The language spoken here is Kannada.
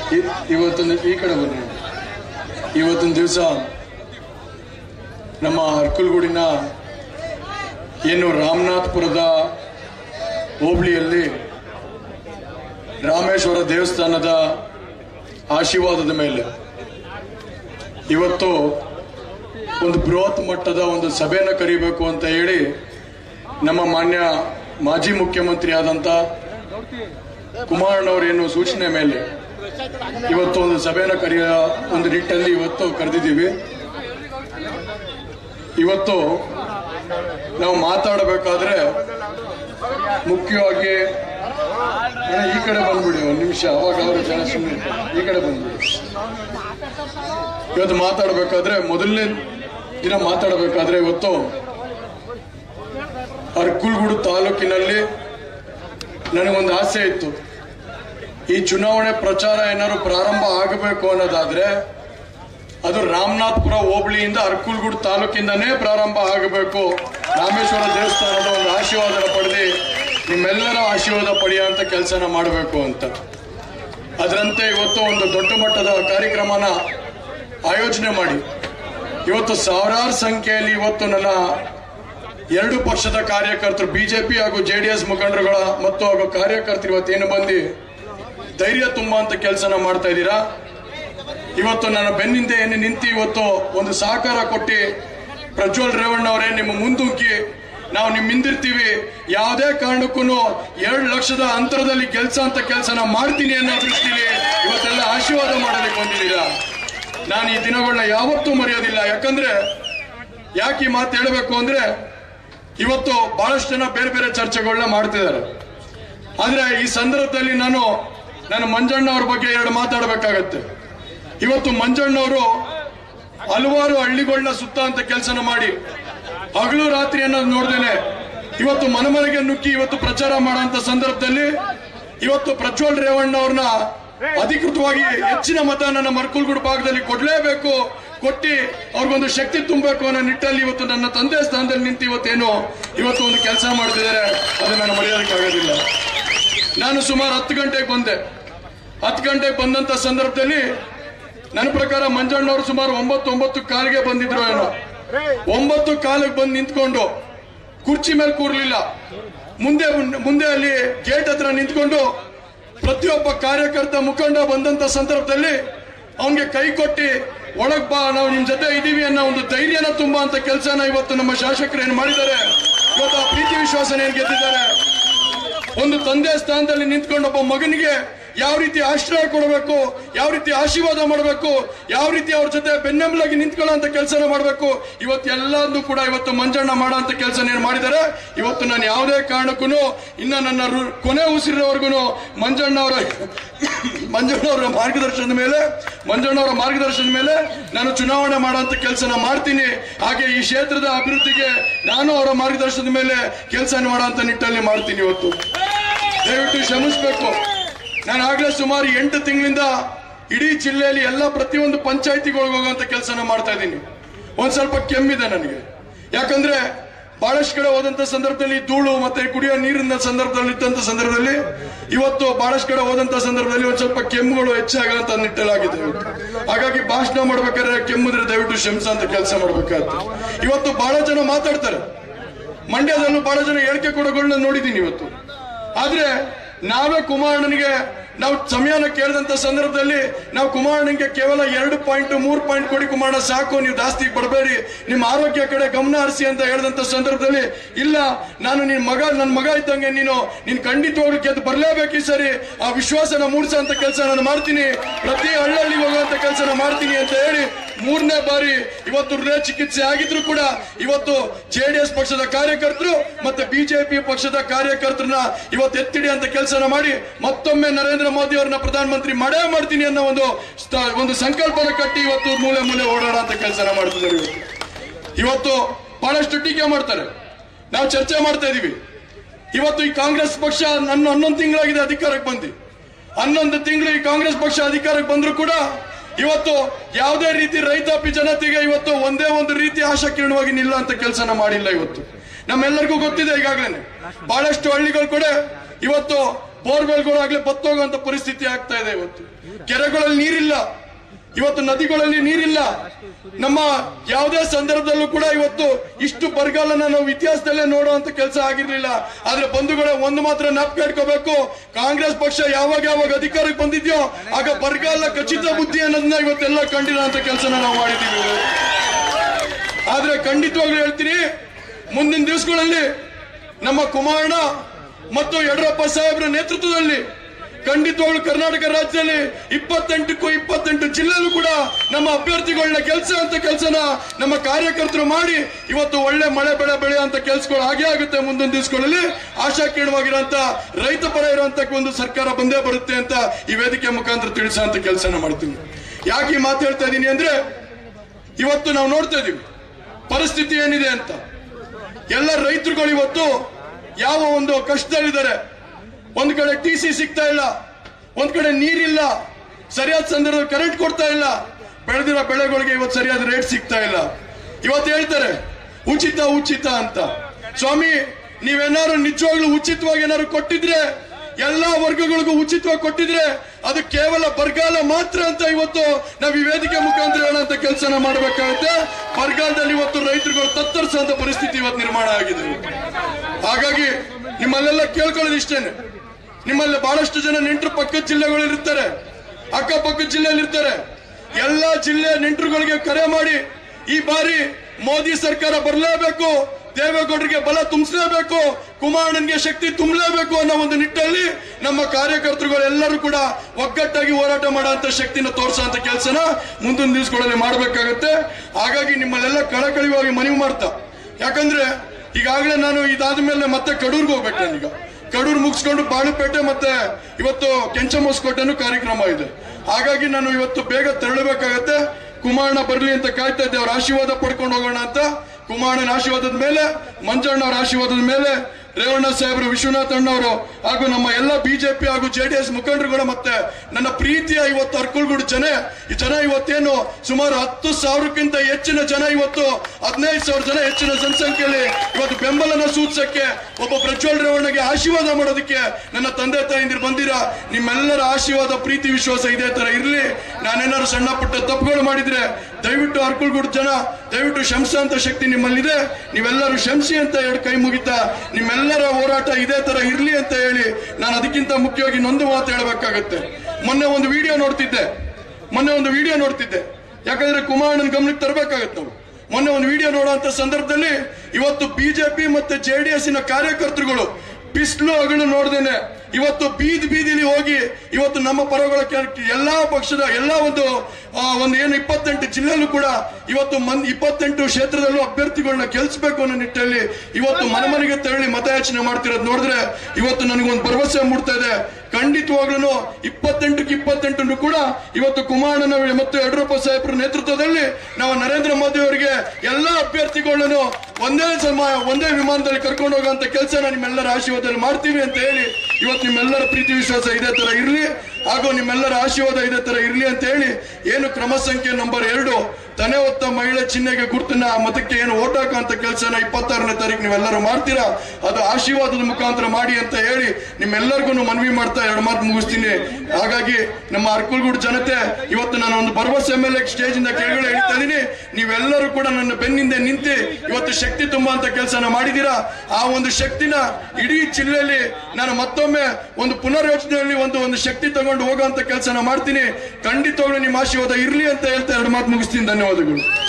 ಇ- ಇವತ್ತೊಂದು ಈ ಕಡೆ ಬನ್ನಿ ಇವತ್ತೊಂದು ದಿವಸ ನಮ್ಮ ಅರ್ಕಲ್ಗೂಡಿನ ಏನು ರಾಮನಾಥ್ಪುರದ ಹೋಬಳಿಯಲ್ಲಿ ರಾಮೇಶ್ವರ ದೇವಸ್ಥಾನದ ಆಶೀರ್ವಾದದ ಮೇಲೆ ಇವತ್ತು ಒಂದು ಬೃಹತ್ ಮಟ್ಟದ ಒಂದು ಸಭೆಯನ್ನು ಕರಿಬೇಕು ಅಂತ ಹೇಳಿ ನಮ್ಮ ಮಾನ್ಯ ಮಾಜಿ ಮುಖ್ಯಮಂತ್ರಿ ಆದಂತ ಕುಮಾರಣ್ಣವ್ರ ಏನು ಸೂಚನೆ ಮೇಲೆ ಇವತ್ತು ಒಂದು ಸಭೆಯನ್ನು ಕರೆಯ ಒಂದು ನಿಟ್ಟಲ್ಲಿ ಇವತ್ತು ಕರೆದಿದ್ದೀವಿ ಇವತ್ತು ನಾವು ಮಾತಾಡಬೇಕಾದ್ರೆ ಮುಖ್ಯವಾಗಿ ಅಣ್ಣ, ಈ ಕಡೆ ಬಂದ್ಬಿಡಿ ಒಂದು ನಿಮಿಷ ಅವಾಗ ಅವರು ಜನ ಸುಮ್ಮನೆ ಈ ಕಡೆ ಬಂದ್ಬಿಡಿ ಇವತ್ತು ಮಾತಾಡಬೇಕಾದ್ರೆ ಮೊದಲನೇ ದಿನ ಮಾತಾಡಬೇಕಾದ್ರೆ ಇವತ್ತು ಅರ್ಕುಲ್ಗೂಡು ತಾಲೂಕಿನಲ್ಲಿ ನನಗೊಂದು ಆಸೆ ಇತ್ತು ಈ ಚುನಾವಣೆ ಪ್ರಚಾರ ಏನಾದ್ರು ಪ್ರಾರಂಭ ಆಗಬೇಕು ಅನ್ನೋದಾದ್ರೆ ಅದು ರಾಮನಾಥ್ಪುರ ಹೋಬಳಿಯಿಂದ ಅರ್ಕುಲ್ಗೂಡು ತಾಲೂಕಿಂದನೇ ಪ್ರಾರಂಭ ಆಗಬೇಕು ರಾಮೇಶ್ವರ ದೇವಸ್ಥಾನದ ಒಂದು ಆಶೀರ್ವಾದ ಪಡೆದು ನಿಮ್ಮೆಲ್ಲರ ಆಶೀರ್ವಾದ ಪಡೆಯುವಂತ ಕೆಲಸನ ಮಾಡಬೇಕು ಅಂತ ಅದರಂತೆ ಇವತ್ತು ಒಂದು ದೊಡ್ಡ ಮಟ್ಟದ ಕಾರ್ಯಕ್ರಮನ ಆಯೋಜನೆ ಮಾಡಿ ಇವತ್ತು ಸಾವಿರಾರು ಸಂಖ್ಯೆಯಲ್ಲಿ ಇವತ್ತು ನನ್ನ ಎರಡು ಪಕ್ಷದ ಕಾರ್ಯಕರ್ತರು ಬಿಜೆಪಿ ಹಾಗೂ ಜೆಡಿಎಸ್ ಮುಖಂಡರುಗಳ ಮತ್ತು ಹಾಗೂ ಕಾರ್ಯಕರ್ತರು ಇವತ್ತೇನು ಬಂದು ಧೈರ್ಯ ತುಂಬುವಂತ ಕೆಲಸನ ಮಾಡ್ತಾ ಇದ್ದೀರಾ ಇವತ್ತು ನನ್ನ ಬೆನ್ನಿಂದ ಏನು ನಿಂತು ಇವತ್ತು ಒಂದು ಸಹಕಾರ ಕೊಟ್ಟು ಪ್ರಜ್ವಲ್ ರೇವಣ್ಣ ಅವರೇ ನಿಮ್ಮ ಮುಂದೂಕಿ ನಾವು ನಿಮ್ ಹಿಂದಿರ್ತೀವಿ ಯಾವುದೇ ಕಾರಣಕ್ಕೂ ಎರಡು ಲಕ್ಷದ ಅಂತರದಲ್ಲಿ ಕೆಲಸ ಅಂತ ಕೆಲಸನ ಮಾಡ್ತೀನಿ ಅನ್ನೋ ದೃಷ್ಟಿಲಿ ಇವತ್ತೆಲ್ಲ ಆಶೀರ್ವಾದ ಮಾಡಲಿಕ್ಕೆ ಬಂದಿದ್ದೀರಾ ನಾನು ಈ ದಿನಗಳನ್ನ ಯಾವತ್ತೂ ಮರೆಯೋದಿಲ್ಲ ಯಾಕಂದ್ರೆ ಯಾಕೆ ಈ ಮಾತು ಹೇಳಬೇಕು ಅಂದ್ರೆ ಇವತ್ತು ಬಹಳಷ್ಟು ಜನ ಬೇರೆ ಬೇರೆ ಚರ್ಚೆಗಳನ್ನ ಮಾಡ್ತಿದ್ದಾರೆ ಆದ್ರೆ ಈ ಸಂದರ್ಭದಲ್ಲಿ ನಾನು ನಾನು ಮಂಜಣ್ಣ ಅವ್ರ ಬಗ್ಗೆ ಎರಡು ಮಾತಾಡಬೇಕಾಗತ್ತೆ ಇವತ್ತು ಮಂಜಣ್ಣವರು ಹಲವಾರು ಹಳ್ಳಿಗಳನ್ನ ಸುತ್ತ ಅಂತ ಕೆಲಸನ ಮಾಡಿ ಹಗಲು ರಾತ್ರಿ ಅನ್ನೋದು ನೋಡ್ದೇನೆ ಇವತ್ತು ಮನಮನೆಗೆ ನುಗ್ಗಿ ಇವತ್ತು ಪ್ರಚಾರ ಮಾಡೋಂತ ಸಂದರ್ಭದಲ್ಲಿ ಇವತ್ತು ಪ್ರಜ್ವಲ್ ರೇವಣ್ಣ ಅವ್ರನ್ನ ಅಧಿಕೃತವಾಗಿ ಹೆಚ್ಚಿನ ಮತ ನನ್ನ ಮರ್ಕುಲ್ಗುಡ್ ಭಾಗದಲ್ಲಿ ಕೊಡ್ಲೇಬೇಕು ಕೊಟ್ಟಿ ಅವ್ರಿಗೊಂದು ಶಕ್ತಿ ತುಂಬಬೇಕು ಅನ್ನೋ ನಿಟ್ಟಲ್ಲಿ ಇವತ್ತು ನನ್ನ ತಂದೆ ಸ್ಥಾನದಲ್ಲಿ ನಿಂತು ಇವತ್ತೇನು ಇವತ್ತು ಒಂದು ಕೆಲಸ ಮಾಡ್ತಿದ್ದಾರೆ ಅದು ನಾನು ಮರೆಯೋದಕ್ಕಾಗೋದಿಲ್ಲ ನಾನು ಸುಮಾರು ಹತ್ತು ಗಂಟೆಗೆ ಬಂದೆ ಹತ್ತು ಗಂಟೆಗೆ ಬಂದಂತ ಸಂದರ್ಭದಲ್ಲಿ ನನ್ನ ಪ್ರಕಾರ ಮಂಜಣ್ಣವರು ಸುಮಾರು ಒಂಬತ್ತು ಒಂಬತ್ತು ಕಾಲಿಗೆ ಬಂದಿದ್ರು ಏನೋ ಒಂಬತ್ತು ಕಾಲಿಗೆ ಬಂದು ನಿಂತ್ಕೊಂಡು ಕುರ್ಚಿ ಮೇಲೆ ಕೂರ್ಲಿಲ್ಲ ಮುಂದೆ ಮುಂದೆ ಅಲ್ಲಿ ಗೇಟ್ ಹತ್ರ ನಿಂತ್ಕೊಂಡು ಪ್ರತಿಯೊಬ್ಬ ಕಾರ್ಯಕರ್ತ ಮುಖಂಡ ಬಂದಂತ ಸಂದರ್ಭದಲ್ಲಿ ಅವನ್ಗೆ ಕೈ ಕೊಟ್ಟಿ ಒಳಗ್ ಬಾ ನಾವು ನಿಮ್ ಜೊತೆ ಇದೀವಿ ಅನ್ನೋ ಒಂದು ಧೈರ್ಯನ ತುಂಬಾ ಅಂತ ಕೆಲಸನ ಇವತ್ತು ನಮ್ಮ ಶಾಸಕರು ಏನ್ ಮಾಡಿದ್ದಾರೆ ಇವತ್ತು ಆ ಪ್ರೀತಿ ವಿಶ್ವಾಸನ ಏನ್ ಗೆದ್ದಿದ್ದಾರೆ ಒಂದು ತಂದೆ ಸ್ಥಾನದಲ್ಲಿ ನಿಂತ್ಕೊಂಡು ಒಬ್ಬ ಮಗನಿಗೆ ಯಾವ ರೀತಿ ಆಶ್ರಯ ಕೊಡಬೇಕು ಯಾವ ರೀತಿ ಆಶೀರ್ವಾದ ಮಾಡಬೇಕು ಯಾವ ರೀತಿ ಅವ್ರ ಜೊತೆ ಬೆನ್ನೆಂಬಲಾಗಿ ನಿಂತ್ಕೊಳ್ಳೋ ಕೆಲಸನ ಮಾಡಬೇಕು ಇವತ್ತು ಎಲ್ಲದನ್ನು ಕೂಡ ಇವತ್ತು ಮಂಜಣ್ಣ ಮಾಡೋ ಅಂತ ಕೆಲಸ ಏನು ಮಾಡಿದ್ದಾರೆ ಇವತ್ತು ನಾನು ಯಾವುದೇ ಕಾರಣಕ್ಕೂ ಇನ್ನ ನನ್ನ ರು- ಕೊನೆ ಉಸಿರಿನವರೆಗೂ ಮಂಜಣ್ಣ ಅವರ ಮಂಜಣ್ಣ ಅವರ ಮಾರ್ಗದರ್ಶನದ ಮೇಲೆ ಮಂಜಣ್ಣ ಅವರ ಮಾರ್ಗದರ್ಶನದ ಮೇಲೆ ನಾನು ಚುನಾವಣೆ ಮಾಡುವಂತ ಕೆಲಸನ ಮಾಡ್ತೀನಿ ಹಾಗೆ ಈ ಕ್ಷೇತ್ರದ ಅಭಿವೃದ್ಧಿಗೆ ನಾನು ಅವರ ಮಾರ್ಗದರ್ಶನದ ಮೇಲೆ ಕೆಲಸ ಮಾಡುವಂತ ನಿಟ್ಟಲ್ಲಿ ಮಾಡ್ತೀನಿ ಇವತ್ತು ದಯವಿಟ್ಟು ಶ್ರಮಿಸಬೇಕು ನಾನು ಆಗ್ಲೇ ಸುಮಾರು ಎಂಟು ತಿಂಗಳಿಂದ ಇಡೀ ಜಿಲ್ಲೆಯಲ್ಲಿ ಎಲ್ಲ ಪ್ರತಿಯೊಂದು ಪಂಚಾಯತಿಗಳಿಗೆ ಹೋಗುವಂತ ಕೆಲಸನ ಮಾಡ್ತಾ ಇದ್ದೀನಿ ಒಂದ್ ಸ್ವಲ್ಪ ಕೆಮ್ಮಿದೆ ನನಗೆ ಯಾಕಂದ್ರೆ ಬಹಳಷ್ಟು ಕಡೆ ಹೋದಂತ ಸಂದರ್ಭದಲ್ಲಿ ಧೂಳು ಮತ್ತೆ ಕುಡಿಯೋ ನೀರಿನ ಸಂದರ್ಭದಲ್ಲಿ ಇದ್ದಂತ ಸಂದರ್ಭದಲ್ಲಿ ಇವತ್ತು ಬಹಳಷ್ಟು ಕಡೆ ಹೋದಂತ ಸಂದರ್ಭದಲ್ಲಿ ಒಂದ್ ಸ್ವಲ್ಪ ಕೆಮ್ಮುಗಳು ಹೆಚ್ಚಾಗಂತ ನಿಟ್ಟಲಾಗಿದೆ ಇವತ್ತು. ಹಾಗಾಗಿ ಭಾಷಣ ಮಾಡ್ಬೇಕಾದ್ರೆ ಕೆಮ್ಮಿದ್ರೆ ದಯವಿಟ್ಟು ಶ್ರಮಿಸ ಅಂತ ಕೆಲಸ ಮಾಡ್ಬೇಕಾಗುತ್ತೆ ಇವತ್ತು ಬಹಳ ಜನ ಮಾತಾಡ್ತಾರೆ ಮಂಡ್ಯದಲ್ಲೂ ಬಹಳ ಜನ ಹೇಳಿಕೆ ಕೊಡೋಗಳನ್ನ ನೋಡಿದ್ದೀನಿ ಇವತ್ತು ಆದ್ರೆ ನಾವೇ ಕುಮಾರಣ್ಣನಿಗೆ ನಾವು ಸಮಯನ ಕೇಳಿದಂತ ಸಂದರ್ಭದಲ್ಲಿ ನಾವು ಕುಮಾರಣ್ಣನಿಗೆ ಕೇವಲ ಎರಡು ಪಾಯಿಂಟ್ ಮೂರು ಪಾಯಿಂಟ್ ಕೊಡಿ ಕುಮಾರಣ್ಣ ಸಾಕು ನೀವು ಜಾಸ್ತಿ ಪಡಬೇಡಿ ನಿಮ್ಮ ಆರೋಗ್ಯ ಕಡೆ ಗಮನ ಹರಿಸಿ ಅಂತ ಹೇಳಿದಂತ ಸಂದರ್ಭದಲ್ಲಿ ಇಲ್ಲ ನಾನು ನಿನ್ ಮಗ ನನ್ನ ಮಗ ಇದ್ದಂಗೆ ನೀನು ನೀನ್ ಖಂಡಿತವಾಗ್ಲೂ ಗೆದ್ದು ಬರ್ಲೇಬೇಕು ಈ ಸರಿ ಆ ವಿಶ್ವಾಸನ ಮೂಡಿಸೋಂತ ಕೆಲಸ ನಾನು ಮಾಡ್ತೀನಿ ಪ್ರತಿ ಹಳ್ಳಹಳ್ಳಿಗೆ ಹೋಗುವಂತ ಕೆಲಸನ ಮಾಡ್ತೀನಿ ಅಂತ ಹೇಳಿ ಮೂರನೇ ಬಾರಿ ಇವತ್ತು ಹೃದಯ ಚಿಕಿತ್ಸೆ ಆಗಿದ್ರು ಕೂಡ ಇವತ್ತು ಜೆಡಿಎಸ್ ಪಕ್ಷದ ಕಾರ್ಯಕರ್ತರು ಮತ್ತೆ ಬಿಜೆಪಿ ಪಕ್ಷದ ಕಾರ್ಯಕರ್ತರನ್ನ ಇವತ್ತು ಎತ್ತಿಡಿ ಅಂತ ಕೆಲಸನ ಮಾಡಿ ಮತ್ತೊಮ್ಮೆ ನರೇಂದ್ರ ಮೋದಿ ಅವರನ್ನ ಪ್ರಧಾನಮಂತ್ರಿ ಮಾಡೇ ಮಾಡ್ತೀನಿ ಅನ್ನೋ ಒಂದು ಸ್ಥ- ಒಂದು ಸಂಕಲ್ಪನ ಕಟ್ಟಿ ಇವತ್ತು ಮೂಲೆ ಮೂಲೆ ಓಡಾಡೋ ಅಂತ ಕೆಲಸನ ಮಾಡ್ತಿದ್ದಾರೆ ಇವತ್ತು ಇವತ್ತು ಬಹಳಷ್ಟು ಟೀಕೆ ಮಾಡ್ತಾರೆ ನಾವು ಚರ್ಚೆ ಮಾಡ್ತಾ ಇದೀವಿ ಇವತ್ತು ಈ ಕಾಂಗ್ರೆಸ್ ಪಕ್ಷ ನನ್ನ ಹನ್ನೊಂದು ತಿಂಗಳಾಗಿದೆ ಅಧಿಕಾರಕ್ಕೆ ಬಂದು ಹನ್ನೊಂದು ತಿಂಗಳು ಈ ಕಾಂಗ್ರೆಸ್ ಪಕ್ಷ ಅಧಿಕಾರಕ್ಕೆ ಬಂದ್ರು ಕೂಡ ಇವತ್ತು ಯಾವುದೇ ರೀತಿ ರೈತಾಪಿ ಜನತೆಗೆ ಇವತ್ತು ಒಂದೇ ಒಂದು ರೀತಿ ಆಶಾಕಿರಣವಾಗಿ ನಿಲ್ಲ ಅಂತ ಕೆಲಸನ ಮಾಡಿಲ್ಲ ಇವತ್ತು ನಮ್ಮೆಲ್ಲರಿಗೂ ಗೊತ್ತಿದೆ ಈಗಾಗಲೇ ಬಹಳಷ್ಟು ಹಳ್ಳಿಗಳು ಕೂಡ ಇವತ್ತು ಬೋರ್ವೆಲ್ಗಳಾಗ್ಲೇ ಬತ್ತೋಗುವಂತ ಪರಿಸ್ಥಿತಿ ಆಗ್ತಾ ಇದೆ ಇವತ್ತು ಕೆರೆಗಳಲ್ಲಿ ನೀರಿಲ್ಲ ಇವತ್ತು ನದಿಗಳಲ್ಲಿ ನೀರಿಲ್ಲ ನಮ್ಮ ಯಾವುದೇ ಸಂದರ್ಭದಲ್ಲೂ ಕೂಡ ಇವತ್ತು ಇಷ್ಟು ಬರಗಾಲನ ನಾವು ಇತಿಹಾಸದಲ್ಲೇ ನೋಡುವಂತ ಕೆಲಸ ಆಗಿರ್ಲಿಲ್ಲ ಆದ್ರೆ ಬಂಧುಗಳೇ ಒಂದು ಮಾತ್ರ ಜ್ಞಾಪಕ ಇಟ್ಕೋಬೇಕು ಕಾಂಗ್ರೆಸ್ ಪಕ್ಷ ಯಾವಾಗ ಯಾವಾಗ ಅಧಿಕಾರಕ್ಕೆ ಬಂದಿದ್ಯೋ ಆಗ ಬರಗಾಲ ಖಚಿತ ಬುದ್ಧಿ ಅನ್ನೋದನ್ನ ಇವತ್ತೆಲ್ಲ ಕಂಡಿರೋ ಅಂತ ಕೆಲಸನ ನಾವು ಮಾಡಿದ್ದೀವಿ ಆದ್ರೆ ಖಂಡಿತವಾಗ್ಲೂ ಹೇಳ್ತೀನಿ ಮುಂದಿನ ದಿವಸಗಳಲ್ಲಿ ನಮ್ಮ ಕುಮಾರಣ್ಣ ಮತ್ತು ಯಡಿಯೂರಪ್ಪ ಸಾಹೇಬರ ನೇತೃತ್ವದಲ್ಲಿ ಖಂಡಿತವಾಗ್ಲೂ ಕರ್ನಾಟಕ ರಾಜ್ಯದಲ್ಲಿ ಇಪ್ಪತ್ತೆಂಟಕ್ಕೂ ಇಪ್ಪತ್ತೆಂಟು ಜಿಲ್ಲೆಯಲ್ಲೂ ಕೂಡ ನಮ್ಮ ಅಭ್ಯರ್ಥಿಗಳನ್ನ ಕೆಲಸ ಅಂತ ಕೆಲಸನ ನಮ್ಮ ಕಾರ್ಯಕರ್ತರು ಮಾಡಿ ಇವತ್ತು ಒಳ್ಳೆ ಮಳೆ ಬೆಳೆ ಬೆಳೆಯುವಂತ ಕೆಲಸಗಳು ಹಾಗೆ ಆಗುತ್ತೆ ಮುಂದಿನ ದಿವಸಗಳಲ್ಲಿ ಆಶಾಕೀರ್ಣವಾಗಿರುವಂತ ರೈತ ಪರ ಇರುವಂತ ಒಂದು ಸರ್ಕಾರ ಬಂದೇ ಬರುತ್ತೆ ಅಂತ ಈ ವೇದಿಕೆ ಮುಖಾಂತರ ತಿಳಿಸುವಂತ ಕೆಲಸನ ಮಾಡ್ತೀನಿ ಯಾಕೆ ಈ ಮಾತು ಹೇಳ್ತಾ ಇದ್ದೀನಿ ಅಂದ್ರೆ ಇವತ್ತು ನಾವು ನೋಡ್ತಾ ಇದೀವಿ ಪರಿಸ್ಥಿತಿ ಏನಿದೆ ಅಂತ ಎಲ್ಲ ರೈತರುಗಳು ಇವತ್ತು ಯಾವ ಒಂದು ಕಷ್ಟದಲ್ಲಿದ್ದಾರೆ ಒಂದ್ ಕಡೆ ಟಿ ಸಿ ಸಿಗ್ತಾ ಇಲ್ಲ ಒಂದ್ ಕಡೆ ನೀರಿಲ್ಲ ಸರಿಯಾದ ಸಂದರ್ಭದಲ್ಲಿ ಕರೆಂಟ್ ಕೊಡ್ತಾ ಇಲ್ಲ ಬೆಳೆದಿರೋ ಬೆಳೆಗಳಿಗೆ ಇವತ್ತು ಸರಿಯಾದ ರೇಟ್ ಸಿಗ್ತಾ ಇಲ್ಲ ಇವತ್ತು ಹೇಳ್ತಾರೆ ಉಚಿತ ಉಚಿತ ಅಂತ ಸ್ವಾಮಿ ನೀವೇನಾದ್ರು ನಿಜವಾಗ್ಲೂ ಉಚಿತವಾಗಿ ಏನಾದ್ರು ಕೊಟ್ಟಿದ್ರೆ ಎಲ್ಲಾ ವರ್ಗಗಳಿಗೂ ಉಚಿತವಾಗಿ ಕೊಟ್ಟಿದ್ರೆ ಅದು ಕೇವಲ ಬರಗಾಲ ಮಾತ್ರ ಅಂತ ಇವತ್ತು ನಾವು ಈ ವೇದಿಕೆ ಮುಖಾಂತರ ಹೇಳೋಂತ ಕೆಲಸನ ಮಾಡಬೇಕಾಗುತ್ತೆ ಬರಗಾಲದಲ್ಲಿ ಇವತ್ತು ರೈತರುಗಳು ತತ್ತರಿಸುವಂತ ಪರಿಸ್ಥಿತಿ ಇವತ್ತು ನಿರ್ಮಾಣ ಆಗಿದೆ ಹಾಗಾಗಿ ನಿಮ್ಮಲ್ಲೆಲ್ಲ ಕೇಳ್ಕೊಳ್ಳೋದು ಇಷ್ಟೇನೆ ನಿಮ್ಮಲ್ಲಿ ಬಹಳಷ್ಟು ಜನ ನೆಂಟರು ಪಕ್ಕದ ಜಿಲ್ಲೆಗಳು ಇರ್ತಾರೆ ಅಕ್ಕಪಕ್ಕದ ಜಿಲ್ಲೆಯಲ್ಲಿ ಇರ್ತಾರೆ ಎಲ್ಲಾ ಜಿಲ್ಲೆ ನೆಂಟರುಗಳಿಗೆ ಕರೆ ಮಾಡಿ ಈ ಬಾರಿ ಮೋದಿ ಸರ್ಕಾರ ಬರಲೇಬೇಕು ದೇವೇಗೌಡರಿಗೆ ಬಲ ತುಂಬಿಸಲೇಬೇಕು ಕುಮಾರಣ್ಣನ್ಗೆ ಶಕ್ತಿ ತುಂಬಲೇಬೇಕು ಅನ್ನೋ ಒಂದು ನಿಟ್ಟಲ್ಲಿ ನಮ್ಮ ಕಾರ್ಯಕರ್ತರುಗಳು ಎಲ್ಲರೂ ಕೂಡ ಒಗ್ಗಟ್ಟಾಗಿ ಹೋರಾಟ ಮಾಡುವಂತ ಶಕ್ತಿನ ತೋರಿಸುವಂತ ಕೆಲಸನ ಮುಂದಿನ ದಿವಸಗಳಲ್ಲಿ ಮಾಡಬೇಕಾಗುತ್ತೆ ಹಾಗಾಗಿ ನಿಮ್ಮಲ್ಲೆಲ್ಲ ಕಳಕಳಿವಾಗಿ ಮನವಿ ಮಾಡ್ತಾ ಯಾಕಂದ್ರೆ ಈಗಾಗಲೇ ನಾನು ಇದಾದ ಮೇಲೆ ಮತ್ತೆ ಕಡೂರ್ಗೆ ಹೋಗ್ಬೇಕು ನಾನೀಗ ಕಡೂರು ಮುಗಿಸ್ಕೊಂಡು ಬಾಳುಪೇಟೆ ಮತ್ತೆ ಇವತ್ತು ಕೆಂಚಮೋಸ್ಕೋಟೆನೂ ಕಾರ್ಯಕ್ರಮ ಇದೆ ಹಾಗಾಗಿ ನಾನು ಇವತ್ತು ಬೇಗ ತೆರಳಬೇಕಾಗತ್ತೆ ಕುಮಾರಣ್ಣ ಬರಲಿ ಅಂತ ಕಾಯ್ತಾ ಇದ್ದೆ ಅವ್ರ ಆಶೀರ್ವಾದ ಪಡ್ಕೊಂಡು ಹೋಗೋಣ ಅಂತ ಕುಮಾರಣ್ಣನ ಆಶೀರ್ವಾದದ ಮೇಲೆ ಮಂಜಣ್ಣ ಅವರ ಆಶೀರ್ವಾದದ ಮೇಲೆ ರೇವಣ್ಣ ಸಾಹೇಬರು ವಿಶ್ವನಾಥ್ ಅಣ್ಣವರು ಹಾಗೂ ನಮ್ಮ ಎಲ್ಲ ಬಿಜೆಪಿ ಹಾಗೂ ಜೆಡಿಎಸ್ ಮುಖಂಡರುಗಳು ಮತ್ತೆ ನನ್ನ ಪ್ರೀತಿಯ ಇವತ್ತು ಅರ್ಕುಲ್ಗುಡು ಜನ ಈ ಜನ ಇವತ್ತೇನು ಸುಮಾರು ಹತ್ತು ಸಾವಿರಕ್ಕಿಂತ ಹೆಚ್ಚಿನ ಜನ ಇವತ್ತು ಹದಿನೈದು ಸಾವಿರ ಜನ ಹೆಚ್ಚಿನ ಜನಸಂಖ್ಯೆಯಲ್ಲಿ ಇವತ್ತು ಬೆಂಬಲನ ಸೂಚಿಸಕ್ಕೆ ಒಬ್ಬ ಪ್ರಜ್ವಲ್ ರೇವಣ್ಣಗೆ ಆಶೀರ್ವಾದ ಮಾಡೋದಕ್ಕೆ ನನ್ನ ತಂದೆ ತಾಯಿಂದಿರು ಬಂದಿರ ನಿಮ್ಮೆಲ್ಲರ ಆಶೀರ್ವಾದ ಪ್ರೀತಿ ವಿಶ್ವಾಸ ಇದೇ ತರ ಇರ್ಲಿ ನಾನೇನಾದ್ರು ಸಣ್ಣ ಪುಟ್ಟ ತಪ್ಪುಗಳು ಮಾಡಿದ್ರೆ ದಯವಿಟ್ಟು ಅರ್ಕುಲ್ಗುಡ್ ಜನ ದಯವಿಟ್ಟು ಶಂಸ ಅಂತ ಶಕ್ತಿ ನಿಮ್ಮಲ್ಲಿದೆ ನೀವೆಲ್ಲರೂ ಶಂಸಿ ಅಂತ ಹೇಳಿ ಕೈ ಮುಗಿತಾ ನಿಮ್ಮೆಲ್ಲರ ಹೋರಾಟ ಇದೇ ತರ ಇರ್ಲಿ ಅಂತ ಹೇಳಿ ನಾನು ಅದಕ್ಕಿಂತ ಮುಖ್ಯವಾಗಿ ನೊಂದು ಮಾತು ಹೇಳಬೇಕಾಗತ್ತೆ ಮೊನ್ನೆ ಒಂದು ವಿಡಿಯೋ ನೋಡ್ತಿದ್ದೆ ಮೊನ್ನೆ ಒಂದು ವಿಡಿಯೋ ನೋಡ್ತಿದ್ದೆ ಯಾಕಂದ್ರೆ ಕುಮಾರಣ್ಣನ ಗಮನಕ್ಕೆ ತರಬೇಕಾಗತ್ತೆ ನಾವು ಮೊನ್ನೆ ಒಂದು ವಿಡಿಯೋ ನೋಡುವಂತ ಸಂದರ್ಭದಲ್ಲಿ ಇವತ್ತು ಬಿಜೆಪಿ ಮತ್ತೆ ಜೆಡಿಎಸ್ ನ ಕಾರ್ಯಕರ್ತರುಗಳು ಬಿಸಿಲು ಅಗಳು ನೋಡ್ದೇನೆ ಇವತ್ತು ಬೀದಿ ಬೀದಿಲಿ ಹೋಗಿ ಇವತ್ತು ನಮ್ಮ ಪರಗಳ ಕೆ- ಎಲ್ಲಾ ಪಕ್ಷದ ಎಲ್ಲಾ ಒಂದು ಆ, ಒಂದು ಏನು ಇಪ್ಪತ್ತೆಂಟು ಜಿಲ್ಲೆಯಲ್ಲೂ ಕೂಡ ಇವತ್ತು ಮನ್ ಇಪ್ಪತ್ತೆಂಟು ಕ್ಷೇತ್ರದಲ್ಲೂ ಅಭ್ಯರ್ಥಿಗಳನ್ನ ಗೆಲ್ಸ್ಬೇಕು ಅನ್ನೋ ನಿಟ್ಟಲ್ಲಿ ಇವತ್ತು ಮನೆ ಮನೆಗೆ ತೆರಳಿ ಮತಯಾಚನೆ ಮಾಡ್ತಿರೋದು ನೋಡಿದ್ರೆ ಇವತ್ತು ನನಗೊಂದು ಭರವಸೆ ಮೂಡ್ತಾ ಇದೆ ಖಂಡಿತವಾಗ್ಲೂ ಇಪ್ಪತ್ತೆಂಟಕ್ಕೆ ಇಪ್ಪತ್ತೆಂಟು ಕೂಡ ಇವತ್ತು ಕುಮಾರಣ್ಣನ ಮತ್ತು ಯಡಿಯೂರಪ್ಪ ಸಾಹೇಬ್ರ ನೇತೃತ್ವದಲ್ಲಿ ನಾವು ನರೇಂದ್ರ ಮೋದಿ ಅವರಿಗೆ ಎಲ್ಲಾ ಅಭ್ಯರ್ಥಿಗಳನ್ನು ಒಂದೇ ಸಮ ಒಂದೇ ವಿಮಾನದಲ್ಲಿ ಕರ್ಕೊಂಡು ಹೋಗುವಂತ ಕೆಲಸ ನಿಮ್ಮೆಲ್ಲರ ಆಶೀರ್ವಾದದಲ್ಲಿ ಮಾಡ್ತೀವಿ ಅಂತ ಹೇಳಿ ಇವತ್ತು ನಿಮ್ಮೆಲ್ಲರ ಪ್ರೀತಿ ವಿಶ್ವಾಸ ಇದೇ ತರ ಇರಲಿ ಹಾಗೂ ನಿಮ್ಮೆಲ್ಲರ ಆಶೀರ್ವಾದ ಇದೇ ತರ ಇರಲಿ ಅಂತ ಹೇಳಿ ಏನು ಕ್ರಮ ಸಂಖ್ಯೆ ನಂಬರ್ ಎರಡು ತನೆ ಹೊತ್ತ ಮಹಿಳೆ ಚಿಹ್ನೆಗೆ ಗುರುತನ್ನ ಆ ಮತಕ್ಕೆ ಏನು ಓಟ್ ಹಾಕುವಂತ ಕೆಲಸನ ಇಪ್ಪತ್ತಾರನೇ ತಾರೀಕು ನೀವೆಲ್ಲರೂ ಮಾಡ್ತೀರಾ ಅದು ಆಶೀರ್ವಾದದ ಮುಖಾಂತರ ಮಾಡಿ ಅಂತ ಹೇಳಿ ನಿಮ್ಮೆಲ್ಲರಿಗೂ ಮನವಿ ಮಾಡ್ತಾ ಎರಡು ಮಾತು ಮುಗಿಸ್ತೀನಿ ಹಾಗಾಗಿ ನಮ್ಮ ಅರ್ಕಲ್ಗೂಡು ಜನತೆ ಇವತ್ತು ನಾನು ಒಂದು ಭರವಸೆ ಮೇಲೆ ಸ್ಟೇಜ್ ಇಂದ ಕೆಳಗಡೆ ಹೇಳ್ತಾ ಇದೀನಿ ನೀವೆಲ್ಲರೂ ಕೂಡ ನನ್ನ ಬೆನ್ನಿಂದೆ ನಿಂತು ಇವತ್ತು ಶಕ್ತಿ ತುಂಬುವಂತ ಕೆಲಸನ ಮಾಡಿದೀರಾ ಆ ಒಂದು ಶಕ್ತಿನ ಇಡೀ ಜಿಲ್ಲೆಯಲ್ಲಿ ನಾನು ಮತ್ತೊಮ್ಮೆ ಒಂದು ಪುನರ್ಯೋಚನೆಯಲ್ಲಿ ಒಂದು ಒಂದು ಶಕ್ತಿ ತಗೊಂಡು ಹೋಗುವಂತ ಕೆಲಸನ ಮಾಡ್ತೀನಿ ಖಂಡಿತವಾಗ್ಲೂ ನಿಮ್ಮ ಆಶೀರ್ವಾದ ಇರ್ಲಿ ಅಂತ ಹೇಳ್ತಾ ಎರಡು ಮಾತು ಮುಗಿಸ್ತೀನಿ ಧನ್ಯವಾದಗಳು